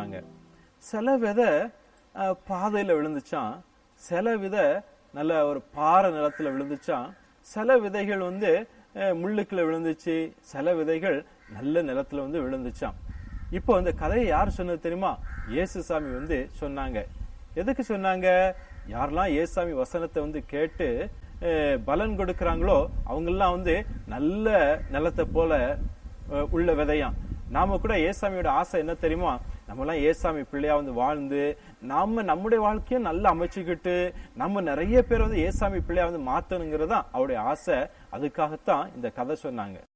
சொன்னாங்க சில விதை அஹ், பாதையில விழுந்துச்சான் சில விதை நல்ல ஒரு பாறை நிலத்துல விழுந்துச்சான் சில விதைகள் வந்து அஹ், முள்ளுக்குள்ள விழுந்துச்சு சில விதைகள் நல்ல நிலத்துல வந்து விழுந்துச்சான் இப்போ இந்த கதையை யார் சொன்னது தெரியுமா இயேசுசாமி வந்து சொன்னாங்க எதுக்கு சொன்னாங்க யாரெல்லாம் இயேசுசாமி வசனத்தை வந்து கேட்டு அஹ், பலன் கொடுக்கறாங்களோ அவங்கெல்லாம் வந்து நல்ல நிலத்தை போல அஹ், உள்ள விதையாம் நாம கூட ஏசாமியோட ஆசை என்ன தெரியுமா நம்ம எல்லாம் ஏசாமி பிள்ளையா வந்து வாழ்ந்து நாம நம்முடைய வாழ்க்கையும் நல்லா அமைச்சுக்கிட்டு நம்ம நிறைய பேர் வந்து ஏசாமி பிள்ளையா வந்து மாத்தணுங்கிறது தான் அவருடைய ஆசை அதுக்காகத்தான் இந்த கதை சொன்னாங்க